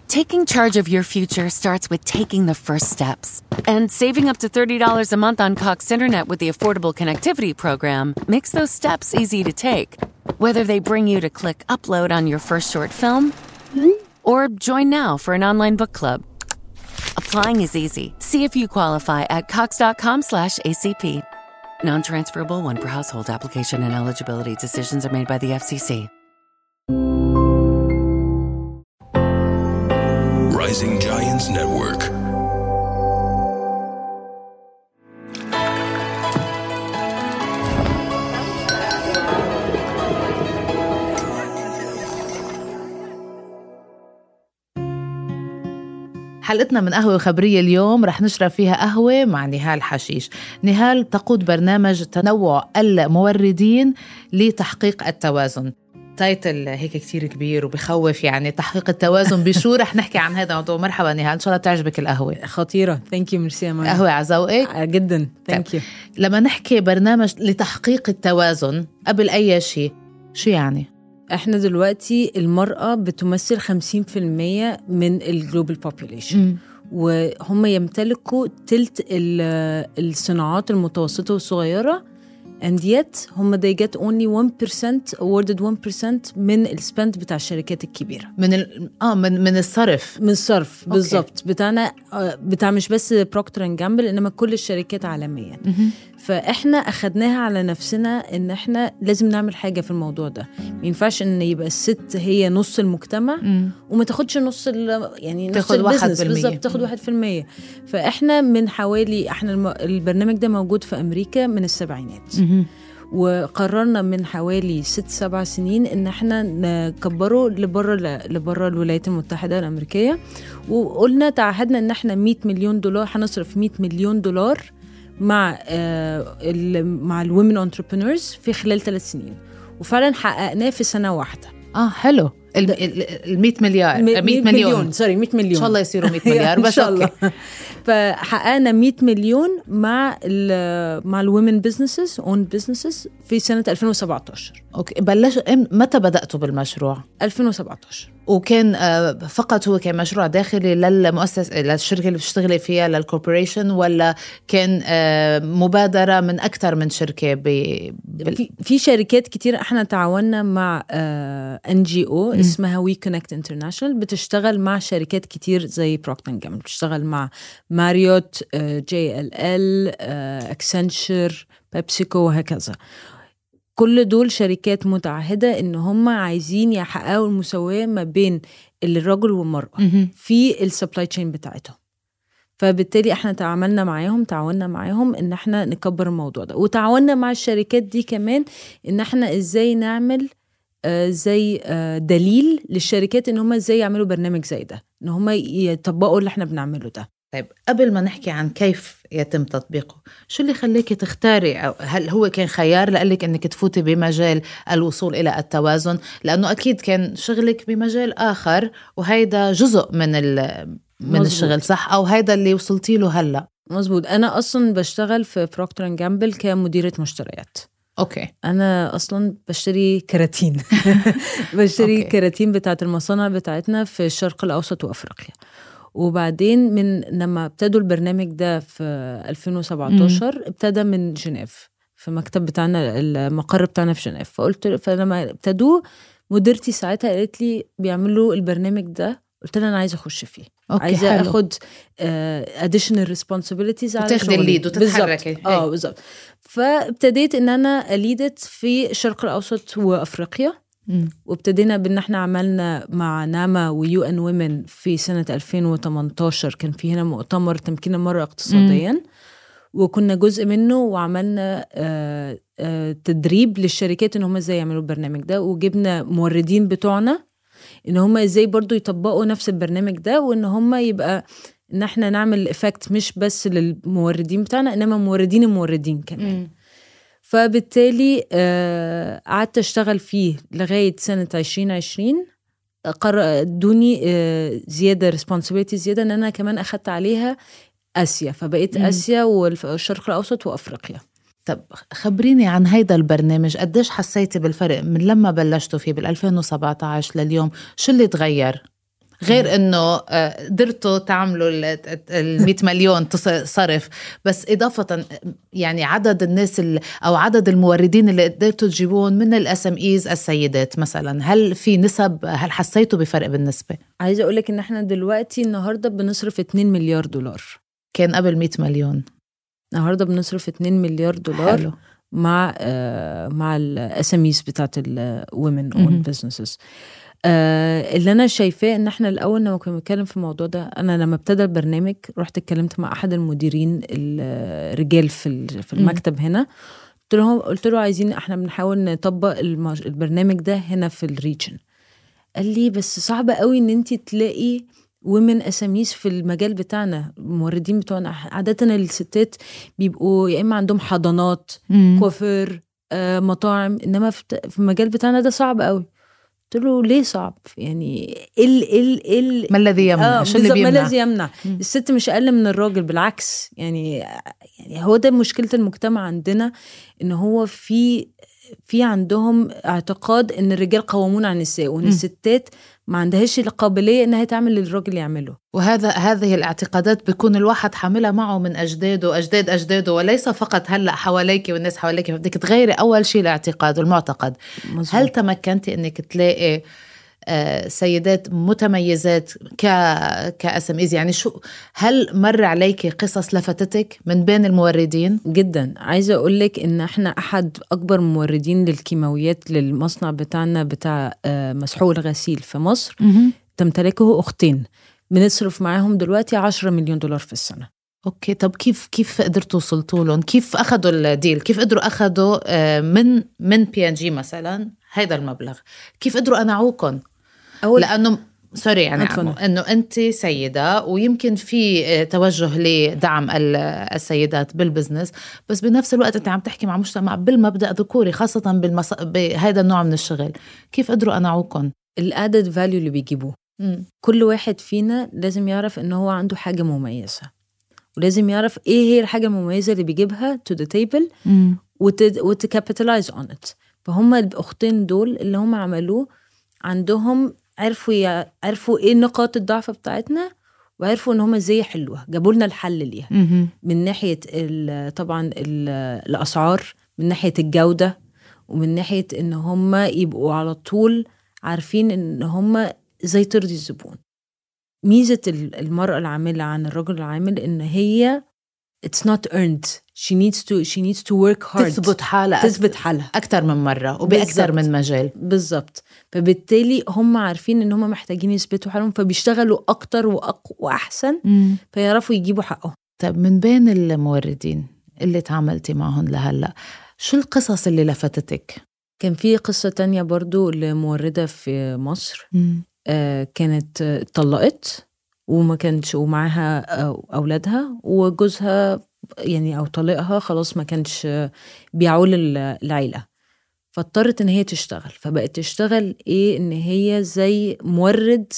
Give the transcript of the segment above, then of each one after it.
Taking charge of your future starts with taking the first steps. And saving up to $30 a month on Cox Internet with the Affordable Connectivity Program makes those steps easy to take. Whether they bring you to click upload on your first short film or join now for an online book club. Applying is easy. See if you qualify at cox.com slash ACP. Non-transferable one per household application and eligibility decisions are made by the FCC. Rising Giants Network. حلقتنا من قهوة خبرية اليوم رح نشرب فيها قهوة مع نهال حشيش نهال تقود برنامج تنوع الموردين لتحقيق التوازن تايتل هيك كتير كبير وبخوف يعني تحقيق التوازن بشو رح نحكي عن هذا الموضوع مرحبا نهال ان شاء الله تعجبك القهوه خطيره ثانك يو ميرسي يا قهوه على ذوقك آه، جدا ثانك يو لما نحكي برنامج لتحقيق التوازن قبل اي شيء شو يعني احنا دلوقتي المرأة بتمثل 50% من الجلوبال بوبوليشن وهم يمتلكوا تلت ال- الصناعات المتوسطة والصغيرة and yet هم they get only 1% awarded 1% من السبند بتاع الشركات الكبيرة من ال... اه من من الصرف من الصرف بالظبط بتاعنا آه، بتاع مش بس بروكتر اند جامبل انما كل الشركات عالميا فاحنا اخدناها على نفسنا ان احنا لازم نعمل حاجه في الموضوع ده ما ينفعش ان يبقى الست هي نص المجتمع وما تاخدش نص ال- يعني نص تاخد واحد البيزنس بالمية. بالظبط تاخد واحد في المية فاحنا من حوالي احنا الم- البرنامج ده موجود في امريكا من السبعينات وقررنا من حوالي ست سبع سنين ان احنا نكبره لبره لبره الولايات المتحده الامريكيه وقلنا تعهدنا ان احنا 100 مليون دولار هنصرف 100 مليون دولار مع آه ال- مع الومن انتربرينورز في خلال ثلاث سنين وفعلا حققناه في سنه واحده اه حلو ال 100 مليار 100 100 مليون سوري 100 مليون ان شاء الله يصيروا 100 مليار ان بس شاء أوكي. الله فحققنا 100 مليون مع ال مع الومن بزنسز اون بزنسز في سنه 2017 اوكي بلش إم- متى بداتوا بالمشروع 2017 وكان آه، فقط هو كان مشروع داخلي للمؤسسة للشركة اللي بتشتغلي فيها للكوربوريشن ولا كان آه، مبادرة من أكثر من شركة ب... بال... في, في شركات كتير احنا تعاوننا مع ان جي او اسمها وي كونكت انترناشونال بتشتغل مع شركات كتير زي بروكتن جامل بتشتغل مع ماريوت جي ال ال اكسنشر بيبسيكو وهكذا كل دول شركات متعهدة ان هم عايزين يحققوا المساواة ما بين الرجل والمرأة مهم. في السبلاي تشين بتاعتهم فبالتالي احنا تعاملنا معاهم تعاوننا معاهم ان احنا نكبر الموضوع ده وتعاوننا مع الشركات دي كمان ان احنا ازاي نعمل آه، زي آه، دليل للشركات ان هم ازاي يعملوا برنامج زي ده ان هم يطبقوا اللي احنا بنعمله ده طيب قبل ما نحكي عن كيف يتم تطبيقه شو اللي خليكي تختاري أو هل هو كان خيار لقلك انك تفوتي بمجال الوصول الى التوازن لانه اكيد كان شغلك بمجال اخر وهيدا جزء من ال... من مزبوط. الشغل صح او هيدا اللي وصلتي له هلا مظبوط انا اصلا بشتغل في بروكتر اند جامبل كمديره مشتريات اوكي انا اصلا بشتري كراتين بشتري أوكي. أوكي. كراتين بتاعت المصانع بتاعتنا في الشرق الاوسط وافريقيا وبعدين من لما ابتدوا البرنامج ده في 2017 ابتدى من جنيف في مكتب بتاعنا المقر بتاعنا في جنيف فقلت فلما ابتدوه مديرتي ساعتها قالت لي بيعملوا البرنامج ده قلت لها انا عايزه اخش فيه أوكي، عايزه حلو. اخد اديشنال ريسبونسبيلتيز على وتاخدي شغلي. الليد وتتحركي. بالظبط. اه هي. بالظبط فابتديت ان انا اليدت في الشرق الاوسط وافريقيا مم. وابتدينا بان احنا عملنا مع ناما ويو ان ويمن في سنه 2018 كان في هنا مؤتمر تمكين المراه اقتصاديا وكنا جزء منه وعملنا آه، آه، تدريب للشركات ان هم ازاي يعملوا البرنامج ده وجبنا موردين بتوعنا ان هم ازاي برضو يطبقوا نفس البرنامج ده وان هم يبقى ان احنا نعمل افكت مش بس للموردين بتاعنا انما موردين الموردين كمان فبالتالي آه، قعدت اشتغل فيه لغايه سنه 2020 قر- ادوني آه، زياده ريسبونسبيلتي زياده ان انا كمان اخدت عليها اسيا فبقيت مم. اسيا والشرق الاوسط وافريقيا طب خبريني عن هيدا البرنامج قديش حسيتي بالفرق من لما بلشتوا فيه بال 2017 لليوم شو اللي تغير غير انه آه، قدرتوا تعملوا ال 100 مليون تص- صرف بس اضافه يعني عدد الناس ال- او عدد الموردين اللي قدرتوا تجيبوهم من الاس ام ايز السيدات مثلا هل في نسب هل حسيتوا بفرق بالنسبه عايزه اقول لك ان احنا دلوقتي النهارده بنصرف 2 مليار دولار كان قبل 100 مليون النهارده بنصرف 2 مليار دولار حلو مع آه مع الاس ام ايز بتاعت الومن اون مهم. بزنسز اللي انا شايفاه ان احنا الاول لما كنا بنتكلم في الموضوع ده انا لما ابتدى البرنامج رحت اتكلمت مع احد المديرين الرجال في ال- في مم. المكتب هنا قلت له قلت له عايزين احنا بنحاول نطبق المج- البرنامج ده هنا في الريجن قال لي بس صعب قوي ان انت تلاقي ومن اساميس في المجال بتاعنا الموردين بتوعنا عاده الستات بيبقوا يا اما عندهم حضانات كوافير آه، مطاعم انما في في المجال بتاعنا ده صعب قوي قلت له ليه صعب يعني ايه ال ايه ال ما الذي يمنع اه شو اللي بالظبط، ما بيمنع الذي يمنع مم. الست مش اقل من الراجل بالعكس يعني يعني هو ده مشكله المجتمع عندنا ان هو في في عندهم اعتقاد ان الرجال قوامون عن النساء وان مم. الستات ما عندهاش القابليه انها تعمل اللي الراجل يعمله وهذا هذه الاعتقادات بيكون الواحد حاملها معه من اجداده واجداد اجداده وليس فقط هلا حواليك والناس حواليك فبدك تغيري اول شيء الاعتقاد والمعتقد مظبوط. هل تمكنتي انك تلاقي آه، سيدات متميزات ك كاس ام يعني شو هل مر عليك قصص لفتتك من بين الموردين جدا عايزه اقول لك ان احنا احد اكبر موردين للكيماويات للمصنع بتاعنا بتاع آه، مسحوق الغسيل في مصر تمتلكه اختين بنصرف معاهم دلوقتي 10 مليون دولار في السنه اوكي طب كيف كيف قدرتوا وصلتوا لهم كيف اخذوا الديل كيف قدروا اخذوا آه، من من بي ان جي مثلا هيدا المبلغ كيف قدروا قنعوكم اول لانه سوري يعني اتفضل. عمو انه انت سيده ويمكن في آه، توجه لدعم ال- السيدات بالبزنس بس بنفس الوقت انت عم تحكي مع مجتمع بالمبدا ذكوري خاصه بالمص... بهذا النوع من الشغل كيف قدروا قنعوكم الادد فاليو اللي بيجيبوه كل واحد فينا لازم يعرف ان هو عنده حاجه مميزه ولازم يعرف ايه هي الحاجه المميزه اللي بيجيبها to the table وتكابيتالايز اون ات فهم الاختين دول اللي هم عملوه عندهم عرفوا يع- عرفوا ايه نقاط الضعف بتاعتنا وعرفوا ان هم ازاي يحلوها جابوا لنا الحل ليها من ناحيه ال- طبعا ال- الاسعار من ناحيه الجوده ومن ناحيه ان هم يبقوا على طول عارفين ان هم ازاي ترضي الزبون ميزه ال- المراه العامله عن الرجل العامل ان هي it's not earned she needs to she needs to work hard تثبت حالها تثبت حالها اكثر من مره وباكثر بالضبط. من مجال بالظبط فبالتالي هم عارفين ان هم محتاجين يثبتوا حالهم فبيشتغلوا اكتر وأق... واحسن فيعرفوا يجيبوا حقهم طيب من بين الموردين اللي تعاملتي معهم لهلا شو القصص اللي لفتتك؟ كان في قصة تانية برضو لموردة في مصر آه، كانت آه، اتطلقت وما كانش ومعاها آه، أولادها وجوزها يعني أو طليقها خلاص ما كانش آه، بيعول ال- العيلة فاضطرت إن هي تشتغل فبقت تشتغل إيه إن هي زي مورد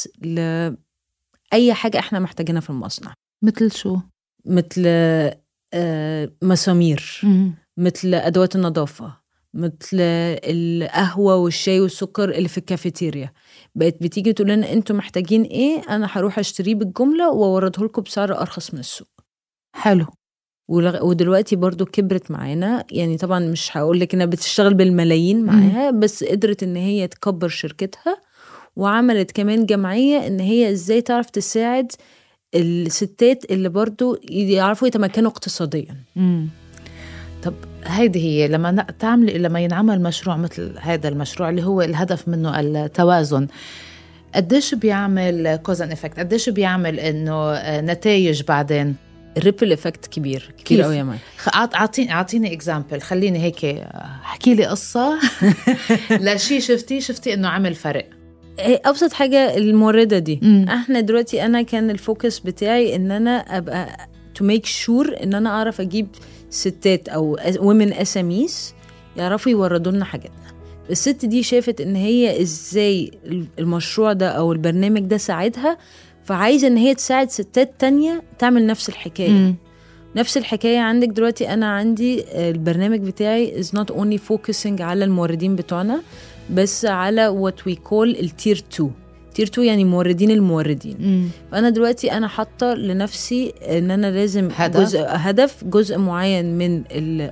لأي حاجة إحنا محتاجينها في المصنع مثل شو؟ مثل آه، مسامير مثل ادوات النظافه مثل القهوه والشاي والسكر اللي في الكافيتيريا بقت بتيجي تقول لنا انتوا محتاجين ايه انا هروح اشتريه بالجمله واورده لكم بسعر ارخص من السوق حلو ولغ- ودلوقتي برضو كبرت معانا يعني طبعا مش هقول لك انها بتشتغل بالملايين معاها بس قدرت ان هي تكبر شركتها وعملت كمان جمعيه ان هي ازاي تعرف تساعد الستات اللي برضو يعرفوا يتمكنوا اقتصاديا مم. طب هيدي هي لما ن- تعملي لما ينعمل مشروع مثل هذا المشروع اللي هو الهدف منه التوازن قديش بيعمل كوزن افكت قديش بيعمل انه نتائج بعدين الريبل افكت كبير كيف؟ كبير قوي يا ماي خ- أعط- اعطيني اعطيني اكزامبل خليني هيك احكي لي قصه لشي شفتي شفتي انه عمل فرق ابسط حاجه المورده دي مم. احنا دلوقتي انا كان الفوكس بتاعي ان انا ابقى تو ميك شور ان انا اعرف اجيب ستات او ومن اساميس يعرفوا يوردوا لنا حاجاتنا الست دي شافت ان هي ازاي المشروع ده او البرنامج ده ساعدها فعايزه ان هي تساعد ستات تانية تعمل نفس الحكايه مم. نفس الحكاية عندك دلوقتي أنا عندي آه، البرنامج بتاعي is not only focusing على الموردين بتوعنا بس على what we call التير 2 تير 2 يعني موردين الموردين مم. فانا دلوقتي انا حاطه لنفسي ان انا لازم هدف. جزء هدف جزء معين من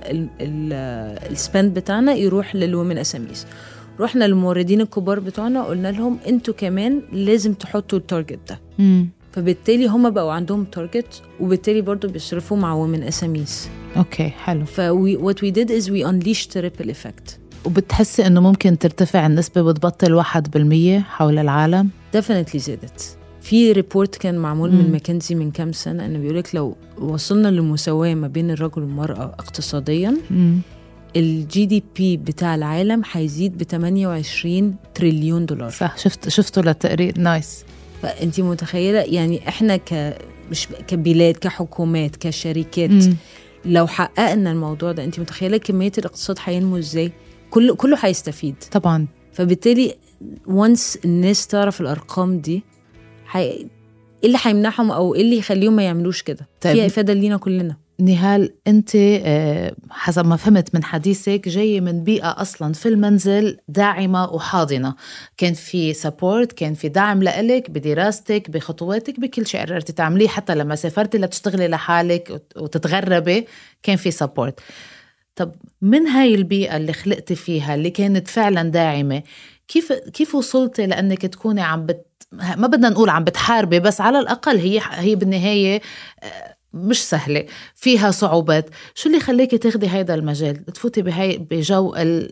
السبند بتاعنا يروح للومن اساميز رحنا للموردين الكبار بتوعنا قلنا لهم انتوا كمان لازم تحطوا التارجت ده مم. فبالتالي هم بقوا عندهم تارجت وبالتالي برضو بيصرفوا مع ومن اساميز اوكي حلو ف we- what we did is we unleashed the ripple effect وبتحسي انه ممكن ترتفع النسبة وتبطل واحد بالمية حول العالم؟ definitely زادت في ريبورت كان معمول من مم. ماكنزي من كام سنه انه بيقولك لو وصلنا للمساواه ما بين الرجل والمراه اقتصاديا مم. الجي دي بي بتاع العالم هيزيد ب 28 تريليون دولار صح شفت شفته للتقرير نايس فانت متخيله يعني احنا ك مش كبلاد كحكومات كشركات مم. لو حققنا الموضوع ده انت متخيله كميه الاقتصاد هينمو ازاي كله كله هيستفيد طبعا فبالتالي وانس الناس تعرف الارقام دي حي... ايه اللي هيمنعهم او ايه اللي يخليهم ما يعملوش كده طيب. فيها افاده لينا كلنا نهال انت آه، حسب ما فهمت من حديثك جايه من بيئه اصلا في المنزل داعمه وحاضنه كان في سبورت كان في دعم لإلك بدراستك بخطواتك بكل شيء قررتي تعمليه حتى لما سافرتي لتشتغلي لحالك وت- وتتغربي كان في سبورت طب من هاي البيئه اللي خلقتي فيها اللي كانت فعلا داعمه كيف كيف وصلتي لانك تكوني عم بت ما بدنا نقول عم بتحاربي بس على الاقل هي هي بالنهايه آه، مش سهله فيها صعوبات شو اللي خليكي تاخدي هيدا المجال تفوتي بهي بجو ال-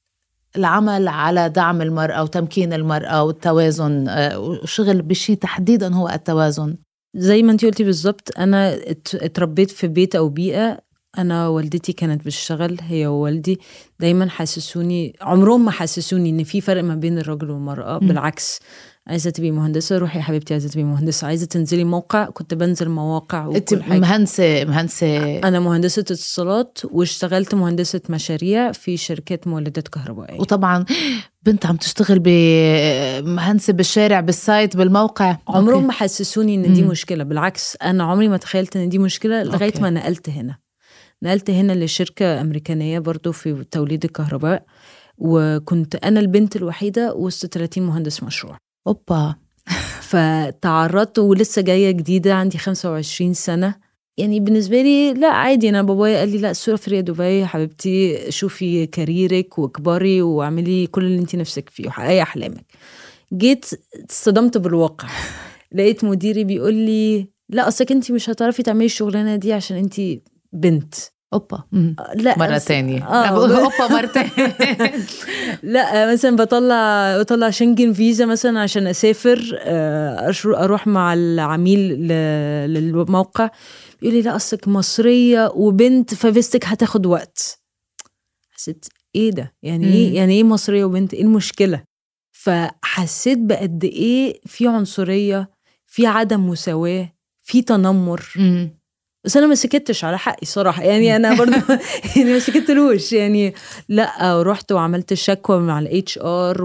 العمل على دعم المرأة وتمكين المرأة والتوازن آه، وشغل بشيء تحديدا هو التوازن زي ما انت قلتي بالظبط انا ات- اتربيت في بيت او بيئه انا والدتي كانت بتشتغل هي ووالدي دايما حسسوني عمرهم ما حسسوني ان في فرق ما بين الراجل والمراه مم. بالعكس عايزه تبقي مهندسه روحي يا حبيبتي عايزه تبقي مهندسه عايزه تنزلي موقع كنت بنزل مواقع انت وكل حاجه مهندسة مهندسة انا مهندسه اتصالات واشتغلت مهندسه مشاريع في شركات مولدات كهربائيه وطبعا بنت عم تشتغل بمهندسة بالشارع بالسايت بالموقع عمرهم أوكي. ما حسسوني ان دي مم. مشكله بالعكس انا عمري ما تخيلت ان دي مشكله لغايه أوكي. ما نقلت هنا نقلت هنا لشركه امريكانيه برضو في توليد الكهرباء وكنت انا البنت الوحيده وسط 30 مهندس مشروع اوبا فتعرضت ولسه جايه جديده عندي 25 سنه يعني بالنسبه لي لا عادي انا بابايا قال لي لا سافري يا دبي يا حبيبتي شوفي كاريرك واكبري واعملي كل اللي انت نفسك فيه وحققي احلامك جيت اتصدمت بالواقع لقيت مديري بيقول لي لا اصلك انت مش هتعرفي تعملي الشغلانه دي عشان انت بنت اوبا مم. لا مرة بس- تانية آه. بقول اوبا مرتين لا مثلا بطلع بطلع شنجن فيزا مثلا عشان اسافر آه، أش- اروح مع العميل ل- للموقع بيقول لي لا اصلك مصريه وبنت ففيزتك هتاخد وقت حسيت ايه ده يعني مم. ايه يعني ايه مصريه وبنت ايه المشكله فحسيت بقد ايه في عنصريه في عدم مساواه في تنمر مم. بس انا ما سكتش على حقي صراحه يعني انا برضو يعني ما سكتلوش يعني لا رحت وعملت شكوى مع الاتش ار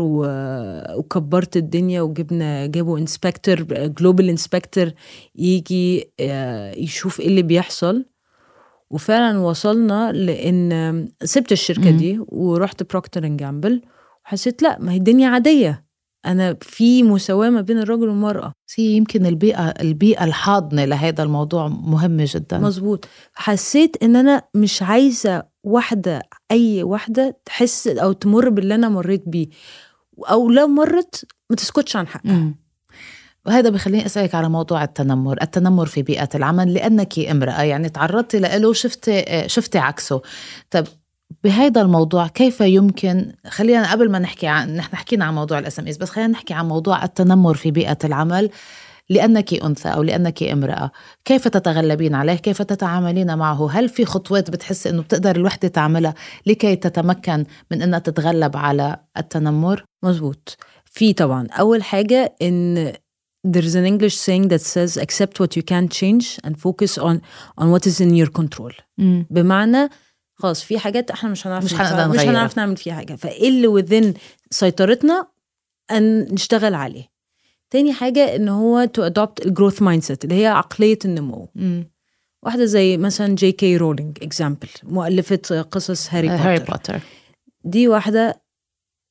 وكبرت الدنيا وجبنا جابوا انسبكتور جلوبال انسبكتور يجي آه، يشوف ايه اللي بيحصل وفعلا وصلنا لان سبت الشركه مم. دي ورحت بروكتر اند جامبل وحسيت لا ما هي الدنيا عاديه انا في مساواه ما بين الرجل والمراه هي يمكن البيئة البيئة الحاضنة لهذا الموضوع مهمة جدا مظبوط حسيت ان انا مش عايزه واحده اي واحده تحس او تمر باللي انا مريت بيه او لو مرت ما تسكتش عن حقها مم. وهذا بخليني اسالك على موضوع التنمر، التنمر في بيئه العمل لانك امراه يعني تعرضتي له شفتي شفتي عكسه. طب بهذا الموضوع كيف يمكن خلينا قبل ما نحكي عن نحن حكينا عن موضوع الاس ام اس بس خلينا نحكي عن موضوع التنمر في بيئه العمل لانك انثى او لانك امراه، كيف تتغلبين عليه؟ كيف تتعاملين معه؟ هل في خطوات بتحسي انه بتقدر الوحده تعملها لكي تتمكن من انها تتغلب على التنمر؟ مظبوط في طبعا اول حاجه ان there's an English saying that says accept what you can't change and focus on on what is in your control مم. بمعنى خلاص في حاجات احنا مش هنعرف مش نتع- هنقدر مش نغيرها. هنعرف نعمل فيها حاجه فايه اللي within سيطرتنا ان نشتغل عليه تاني حاجه ان هو to adopt الجروث مايند سيت اللي هي عقليه النمو مم. واحده زي مثلا جي كي رولينج اكزامبل مؤلفه قصص هاري هاري بوتر بوتر دي واحده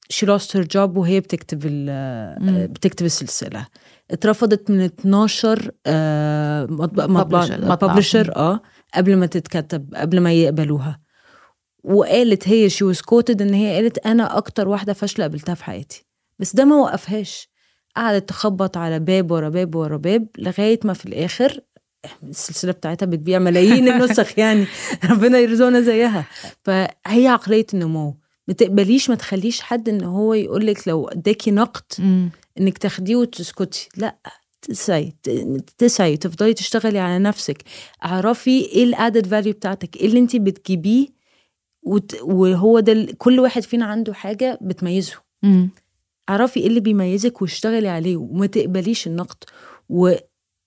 she lost her job وهي بتكتب ال- بتكتب السلسله اترفضت من 12 آه، مطبع مطبع Publisher. مطبعة. ببلشر اه قبل ما تتكتب قبل ما يقبلوها وقالت هي شي was quoted ان هي قالت انا اكتر واحده فاشله قابلتها في حياتي بس ده ما وقفهاش قعدت تخبط على باب ورا باب ورا باب لغايه ما في الاخر السلسله بتاعتها بتبيع ملايين النسخ يعني ربنا يرزقنا زيها فهي عقليه النمو ما تقبليش ما تخليش حد ان هو يقول لك لو اداكي نقد مم. انك تاخديه وتسكتي لا تسعي ت- تسعي تفضلي تشتغلي على نفسك اعرفي ايه الادد فاليو بتاعتك ايه اللي انت بتجيبيه وت- وهو ده ال- كل واحد فينا عنده حاجه بتميزه مم. اعرفي ايه اللي بيميزك واشتغلي عليه وما تقبليش النقد وما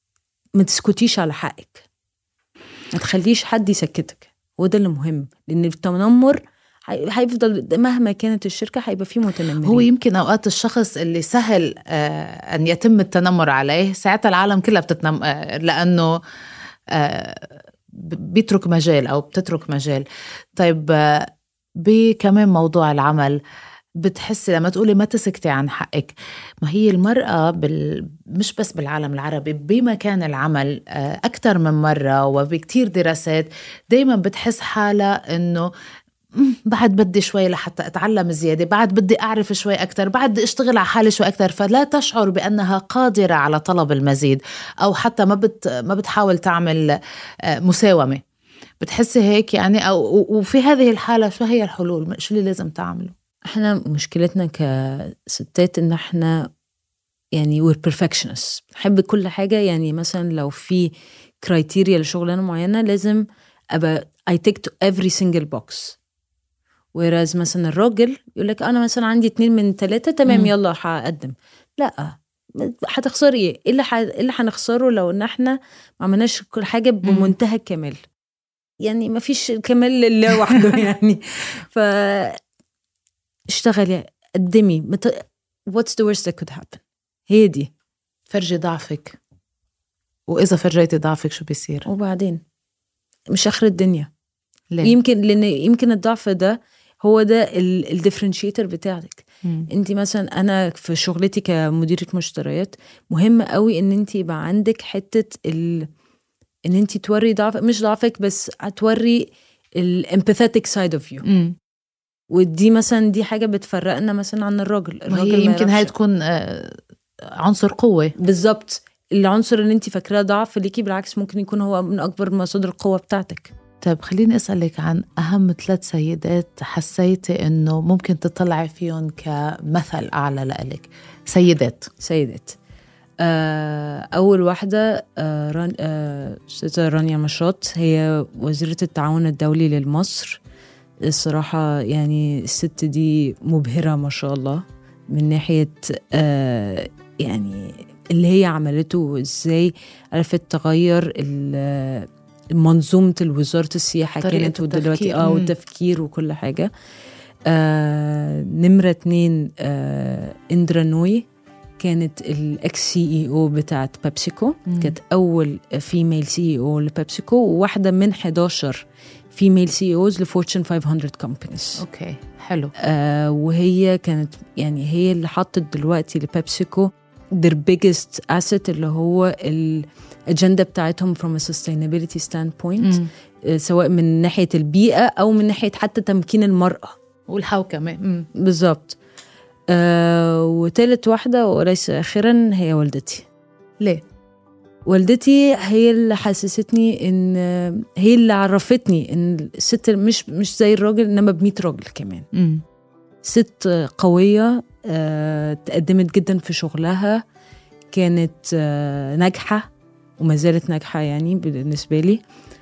تسكتيش على حقك ما تخليش حد يسكتك هو ده اللي مهم لان التنمر هي- هيفضل مهما كانت الشركه هيبقى فيه متنمرين هو يمكن اوقات الشخص اللي سهل آه، ان يتم التنمر عليه ساعتها العالم كلها بتتنم آه، لانه آه، ب- بيترك مجال او بتترك مجال طيب آه، بكمان موضوع العمل بتحسي لما تقولي ما تسكتي عن حقك ما هي المرأة بال... مش بس بالعالم العربي بمكان العمل آه، أكثر من مرة وبكتير دراسات دايما بتحس حالها إنه "مم، بعد بدي شوي لحتى أتعلم زيادة بعد بدي أعرف شوي أكثر بعد بدي أشتغل على حالي شوي أكثر فلا تشعر بأنها قادرة على طلب المزيد أو حتى ما بت... ما بتحاول تعمل آه، مساومة بتحسي هيك يعني أو و- وفي هذه الحالة شو هي الحلول شو اللي لازم تعمله احنا مشكلتنا كستات ان احنا يعني we're perfectionists بنحب كل حاجة يعني مثلا لو في كرايتيريا لشغلانة معينة لازم ابقى I tick to every single box whereas مثلا الراجل يقول لك انا مثلا عندي اتنين من تلاتة تمام مم. يلا هقدم لا هتخسري ايه؟ ايه اللي ح- إيه اللي هنخسره لو ان احنا ما عملناش كل حاجة بمنتهى الكمال يعني ما فيش الكمال لله وحده يعني ف اشتغلي قدمي مت... what's the worst that could happen هي دي فرجي ضعفك وإذا فرجيتي ضعفك شو بيصير وبعدين مش اخر الدنيا ليه؟ يمكن لان يمكن الضعف ده هو ده الديفرنشيتر بتاعتك مم. انت مثلا انا في شغلتي كمديره مشتريات مهم قوي ان انت يبقى عندك حته ال... ان انت توري ضعف مش ضعفك بس هتوري الامباثيتك سايد اوف يو مم. ودي مثلا دي حاجه بتفرقنا مثلا عن الراجل ما الراجل هي ما يمكن هاي يعرفش. تكون آه، عنصر قوة بالظبط العنصر اللي انت فاكراه ضعف ليكي بالعكس ممكن يكون هو من اكبر مصادر القوه بتاعتك طيب خليني أسألك عن أهم ثلاث سيدات حسيتي إنه ممكن تطلعي فيهم كمثل أعلى لإلك سيدات سيدات آه، اول واحده آه، ران آه، استاذه رانيا مشاط هي وزيره التعاون الدولي لمصر الصراحه يعني الست دي مبهره ما شاء الله من ناحيه آه، يعني اللي هي عملته وازاي عرفت تغير ال- منظومه وزاره السياحه طريقة كانت ودلوقتي التفكير. اه مم. والتفكير وكل حاجه آه نمرة اتنين آه اندرا نوي كانت الاكس سي اي او بتاعت بيبسيكو مم. كانت اول فيميل سي اي او لبيبسيكو وواحده من 11 فيميل سي اوز لفورتشن 500 كومبانيز أوكي حلو آه وهي كانت يعني هي اللي حطت دلوقتي لبيبسيكو their biggest asset اللي هو الاجنده بتاعتهم from a sustainability standpoint مم. آه، سواء من ناحيه البيئه او من ناحيه حتى تمكين المراه والحوكمة مم. بالظبط آه وتالت واحدة وليس آخرا هي والدتي ليه؟ والدتي هي اللي حسستني ان هي اللي عرفتني ان الست مش مش زي الراجل انما ب 100 راجل كمان مم. ست قوية آه تقدمت جدا في شغلها كانت آه ناجحة وما زالت ناجحة يعني بالنسبة لي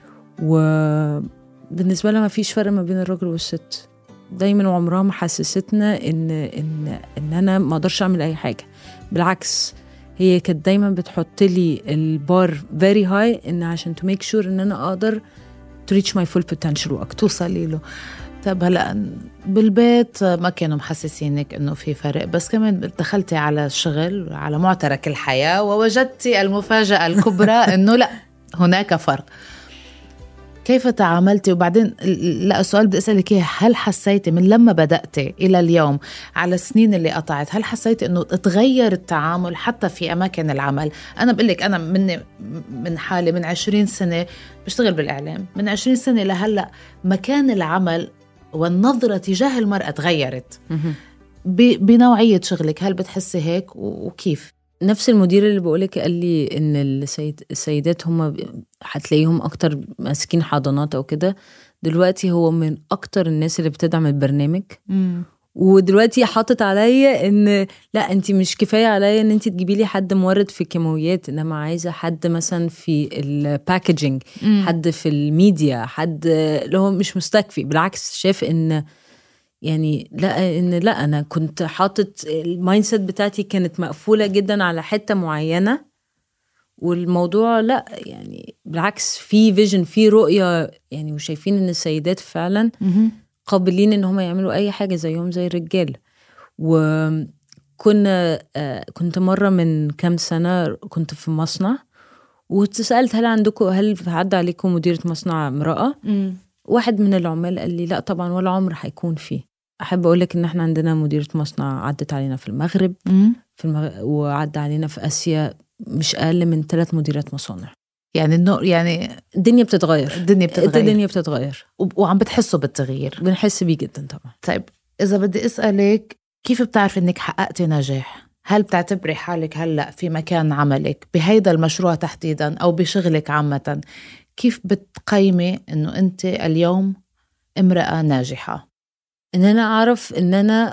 وبالنسبة لها ما فيش فرق ما بين الراجل والست دايما وعمرها ما حسستنا ان ان ان انا ما اقدرش اعمل اي حاجه بالعكس هي كانت دايما بتحط لي البار فيري هاي ان عشان تو ميك شور ان انا اقدر تو ريتش ماي فول بوتنشال واكتر توصلي له طيب هلا بالبيت ما كانوا محسسينك انه في فرق بس كمان دخلتي على الشغل على معترك الحياه ووجدتي المفاجاه الكبرى انه لا هناك فرق كيف تعاملتي وبعدين لا السؤال بدي اسالك اياه هل حسيتي من لما بداتي الى اليوم على السنين اللي قطعت هل حسيتي انه تغير التعامل حتى في اماكن العمل انا بقول لك انا من من حالي من 20 سنه بشتغل بالاعلام من 20 سنه لهلا مكان العمل والنظره تجاه المراه تغيرت بنوعيه شغلك هل بتحسي هيك وكيف نفس المدير اللي بقولك قال لي ان السيد السيدات هم هتلاقيهم اكتر ماسكين حضانات او كده دلوقتي هو من اكتر الناس اللي بتدعم البرنامج مم. ودلوقتي حاطط عليا ان لا انت مش كفايه عليا ان انت تجيبي لي حد مورد في الكيماويات انما عايزه حد مثلا في الباكجينج حد في الميديا حد اللي هو مش مستكفي بالعكس شاف ان يعني لا ان لا انا كنت حاطط المايند سيت بتاعتي كانت مقفوله جدا على حته معينه والموضوع لا يعني بالعكس في فيجن في رؤيه يعني وشايفين ان السيدات فعلا قابلين ان هم يعملوا اي حاجه زيهم زي الرجال وكنا آه، كنت مره من كام سنه كنت في مصنع واتسالت هل عندكم هل عدى عليكم مديره مصنع امراه واحد من العمال قال لي لا طبعا ولا عمر هيكون فيه احب اقول لك ان احنا عندنا مديره مصنع عدت علينا في المغرب في المغرب وعدى علينا في اسيا مش اقل من ثلاث مديرات مصانع يعني النور يعني الدنيا بتتغير الدنيا بتتغير الدنيا بتتغير وعم بتحسوا بالتغيير بنحس بيه جدا طبعا طيب اذا بدي اسالك كيف بتعرفي انك حققتي نجاح هل بتعتبري حالك هلا في مكان عملك بهيدا المشروع تحديدا او بشغلك عامه كيف بتقيمي انه انت اليوم امراه ناجحه ان انا اعرف ان انا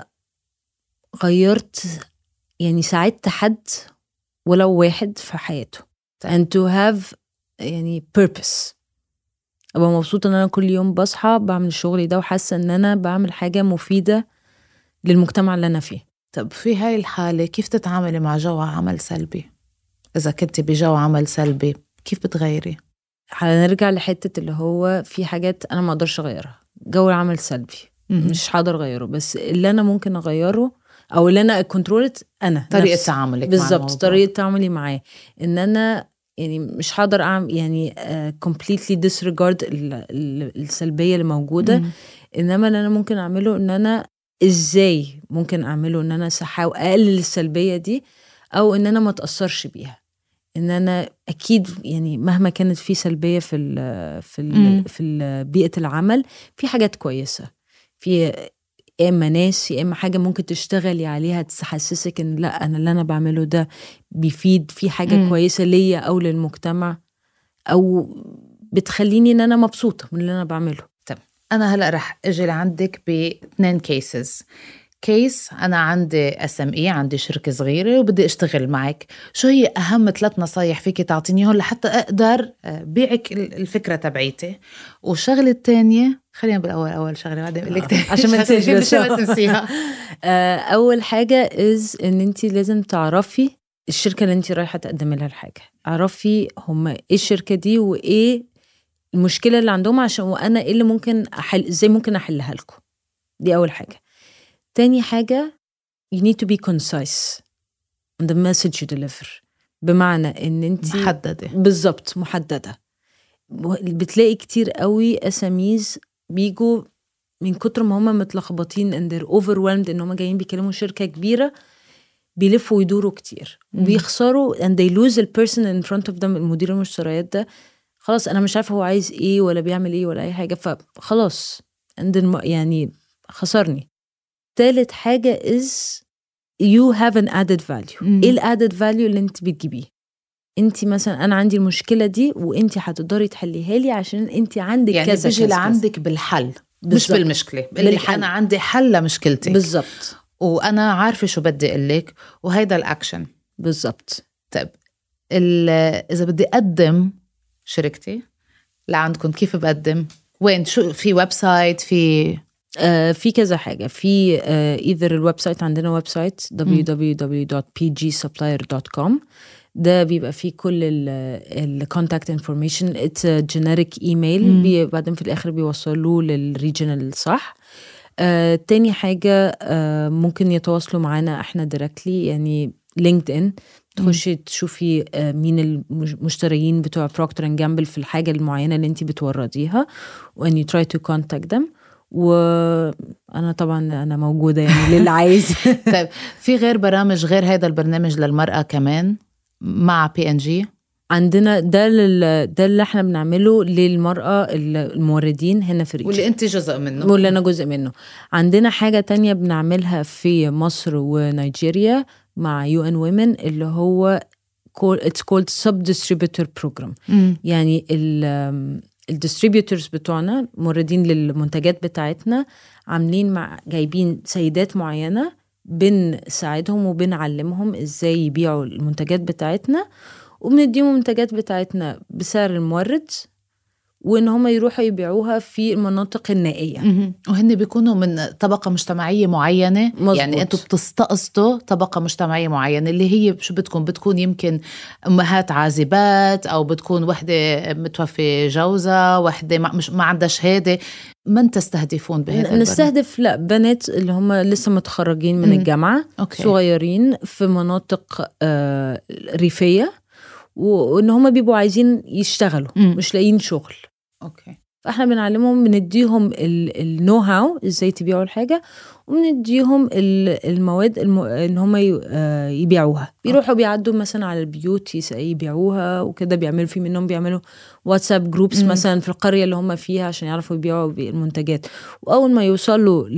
غيرت يعني ساعدت حد ولو واحد في حياته and to have يعني purpose ابقى مبسوطه ان انا كل يوم بصحى بعمل شغلي ده وحاسه ان انا بعمل حاجه مفيده للمجتمع اللي انا فيه طب في هاي الحاله كيف تتعاملي مع جو عمل سلبي اذا كنت بجو عمل سلبي كيف بتغيري هنرجع لحته اللي هو في حاجات انا ما اقدرش اغيرها جو العمل سلبي مش هقدر اغيره بس اللي انا ممكن اغيره او اللي انا كنترولت انا طريقه تعاملك بالظبط طريقه تعاملي معاه ان انا يعني مش هقدر اعمل يعني كومبليتلي uh, ديسريجارد السلبيه اللي موجوده مم. انما اللي انا ممكن اعمله ان انا ازاي ممكن اعمله ان انا احاول اقلل السلبيه دي او ان انا ما اتاثرش بيها ان انا اكيد يعني مهما كانت في سلبيه في ال في ال في بيئه العمل في حاجات كويسه في يا اما ناس يا اما حاجه ممكن تشتغلي عليها تحسسك ان لا انا اللي انا بعمله ده بيفيد في حاجه م. كويسه ليا او للمجتمع او بتخليني ان انا مبسوطه من اللي انا بعمله طب انا هلا رح اجي لعندك باثنين كيسز كيس انا عندي اس ام اي عندي شركه صغيره وبدي اشتغل معك شو هي اهم ثلاث نصايح فيك تعطينيهم لحتى اقدر آه، بيعك الفكره تبعيتي والشغله الثانيه خلينا بالاول اول شغله بعدين بقول لك آه. عشان ما تنسيش ما تنسيها آه، اول حاجه از ان انت لازم تعرفي الشركه اللي انت رايحه تقدمي لها الحاجه اعرفي هم ايه الشركه دي وايه المشكله اللي عندهم عشان وانا ايه اللي ممكن احل ازاي ممكن احلها لكم دي اول حاجه تاني حاجة you need to be concise on the message you deliver بمعنى ان انت محددة بالظبط محددة بتلاقي كتير قوي اساميز بيجوا من كتر ما هم متلخبطين and they're overwhelmed ان هم جايين بيكلموا شركة كبيرة بيلفوا ويدوروا كتير بيخسروا and they lose the person in front of them المدير المشتريات ده خلاص انا مش عارفه هو عايز ايه ولا بيعمل ايه ولا اي حاجه فخلاص يعني خسرني تالت حاجة is you have an added value مم. ايه الادد فاليو اللي انت بتجيبيه انت مثلا انا عندي المشكله دي وانت هتقدري تحليها لي عشان انت عندك يعني كذا بيجي لعندك بالحل بالزبط. مش بالمشكله بالحل. انا عندي حل لمشكلتك بالضبط وانا عارفه شو بدي اقول لك وهيدا الاكشن بالضبط طيب اذا بدي اقدم شركتي لعندكم كيف بقدم وين شو في ويب سايت في آه في كذا حاجه في آه ايذر الويب سايت عندنا ويب سايت www.pgsupplier.com ده بيبقى فيه كل الكونتاكت انفورميشن اتس جينيريك ايميل بعدين في الاخر بيوصلوه للريجنال صح آه تاني حاجه آه ممكن يتواصلوا معانا احنا دايركتلي يعني لينكد ان تخشي تشوفي آه، مين المشتريين بتوع بروكتر اند جامبل في الحاجه المعينه اللي انت بتورديها وان يو تراي تو كونتاكت them وانا طبعا انا موجوده يعني للي عايز طيب في غير برامج غير هذا البرنامج للمرأة كمان مع بي ان جي عندنا ده لل... ده اللي احنا بنعمله للمرأة الموردين هنا في ريتش واللي انت جزء منه واللي انا جزء منه عندنا حاجة تانية بنعملها في مصر ونيجيريا مع يو ان وومن اللي هو اتس كولد سب ديستريبيوتور بروجرام مم. يعني الديستريبيوتورز بتوعنا موردين للمنتجات بتاعتنا عاملين مع جايبين سيدات معينة بنساعدهم وبنعلمهم ازاي يبيعوا المنتجات بتاعتنا وبنديهم المنتجات بتاعتنا بسعر المورد وان هم يروحوا يبيعوها في المناطق النائيه مهم. وهن بيكونوا من طبقة مجتمعية معينة مزبوط. يعني انتوا بتستقصدوا طبقة مجتمعية معينة اللي هي شو بتكون بتكون يمكن أمهات عازبات أو بتكون وحدة متوفي جوزها وحدة ما, مش ما عندها شهادة من تستهدفون بهذا البرنامج؟ نستهدف لا بنات اللي هم لسه متخرجين من مم. الجامعه أوكي. صغيرين في مناطق آه ريفيه وان هم بيبقوا عايزين يشتغلوا مم. مش لاقيين شغل أوكي فاحنا بنعلمهم بنديهم النو هاو ازاي تبيعوا الحاجه وبنديهم ال- المواد الم... ان هم ي- آه، يبيعوها بيروحوا بيعدوا مثلا على البيوت يس- يبيعوها وكده بيعملوا في منهم بيعملوا واتساب جروبس مم. مثلا مثلا في القريه اللي هم فيها عشان يعرفوا يبيعوا بي- المنتجات واول ما يوصلوا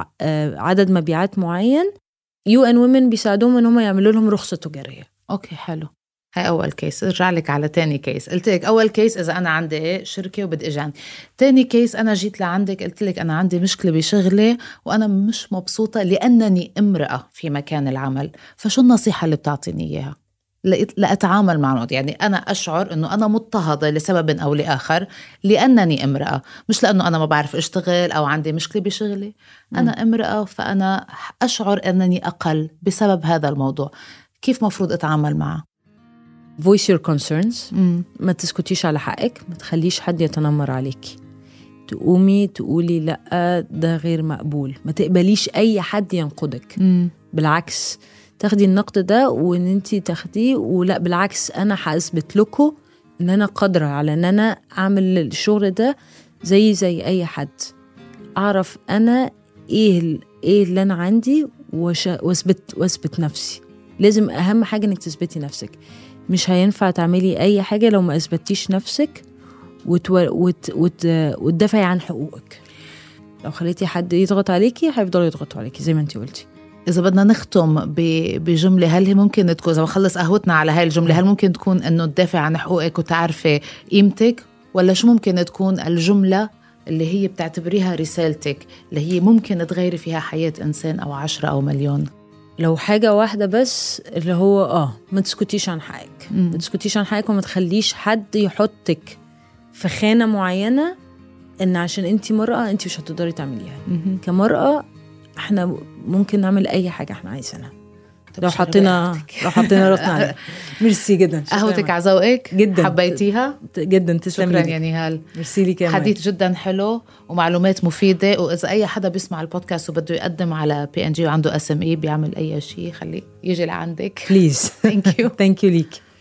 لعدد مبيعات معين يو ان وومن بيساعدوهم ان هم يعملوا لهم رخصه تجاريه اوكي حلو هاي اول كيس ارجع لك على تاني كيس قلت لك اول كيس اذا انا عندي إيه شركه وبدي اجي عندي تاني كيس انا جيت لعندك قلت لك انا عندي مشكله بشغلي وانا مش مبسوطه لانني امراه في مكان العمل فشو النصيحه اللي بتعطيني اياها لقيت- لأتعامل مع الموضوع يعني أنا أشعر أنه أنا مضطهدة لسبب أو لآخر لأنني امرأة مش لأنه أنا ما بعرف أشتغل أو عندي مشكلة بشغلي أنا امرأة فأنا أشعر أنني أقل بسبب هذا الموضوع كيف مفروض أتعامل معه؟ voice your concerns مم. ما تسكتيش على حقك ما تخليش حد يتنمر عليكي تقومي تقولي لا ده غير مقبول ما تقبليش اي حد ينقدك مم. بالعكس تاخدي النقد ده وان انت تاخديه ولا بالعكس انا هثبت لكم ان انا قادره على ان انا اعمل الشغل ده زي زي اي حد اعرف انا ايه ال- ايه اللي انا عندي وش- واثبت واثبت نفسي لازم اهم حاجه انك تثبتي نفسك مش هينفع تعملي اي حاجه لو ما اثبتيش نفسك وتو... وت... وت... وتدافعي عن حقوقك لو خليتي حد يضغط عليكي هيفضلوا يضغطوا عليكي زي ما انت قلتي إذا بدنا نختم ب- بجملة هل هي ممكن تكون إذا بخلص قهوتنا على هاي الجملة هل ممكن تكون إنه تدافع عن حقوقك وتعرفي قيمتك ولا شو ممكن تكون الجملة اللي هي بتعتبريها رسالتك اللي هي ممكن تغيري فيها حياة إنسان أو عشرة أو مليون لو حاجة واحدة بس اللي هو اه ما تسكتيش عن حقك مم. ما تسكتيش عن حقك وما تخليش حد يحطك في خانة معينة ان عشان انت مرأة انت مش هتقدري تعمليها مهم. كمرأة احنا ممكن نعمل اي حاجة احنا عايزينها طب لو شو حطينا رأيك؟ لو حطينا راسنا عليها ميرسي جدا قهوتك على ذوقك جداً. حبيتيها جدا تسلمي شكرا لي. يا نهال ميرسي لي كمان حديث جدا حلو ومعلومات مفيدة وإذا أي حدا بيسمع البودكاست وبده يقدم على بي ان جي وعنده اس ام اي بيعمل أي شيء خليه يجي لعندك بليز ثانك يو ثانك يو ليك